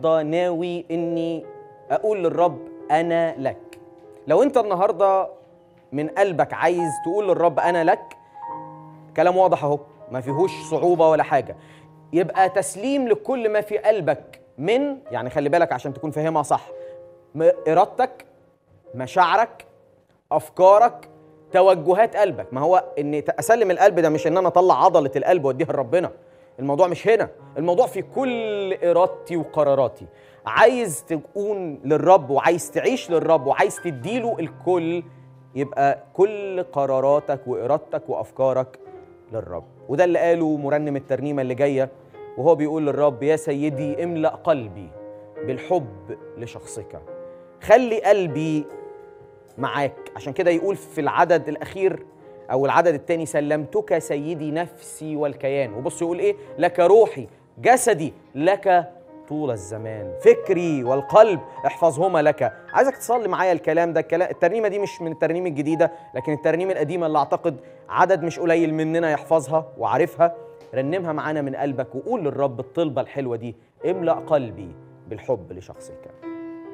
النهارده ناوي اني اقول للرب انا لك لو انت النهارده من قلبك عايز تقول للرب انا لك كلام واضح اهو ما فيهوش صعوبه ولا حاجه يبقى تسليم لكل ما في قلبك من يعني خلي بالك عشان تكون فاهمها صح م- ارادتك مشاعرك افكارك توجهات قلبك ما هو ان اسلم القلب ده مش ان انا اطلع عضله القلب واديها لربنا الموضوع مش هنا الموضوع في كل ارادتي وقراراتي عايز تكون للرب وعايز تعيش للرب وعايز تديله الكل يبقى كل قراراتك وارادتك وافكارك للرب وده اللي قاله مرنم الترنيمه اللي جايه وهو بيقول للرب يا سيدي املا قلبي بالحب لشخصك خلي قلبي معاك عشان كده يقول في العدد الاخير او العدد الثاني سلمتك سيدي نفسي والكيان وبص يقول ايه لك روحي جسدي لك طول الزمان فكري والقلب احفظهما لك عايزك تصلي معايا الكلام ده الكلام الترنيمه دي مش من الترنيم الجديده لكن الترنيم القديمه اللي اعتقد عدد مش قليل مننا يحفظها وعارفها رنمها معانا من قلبك وقول للرب الطلبه الحلوه دي املا قلبي بالحب لشخصك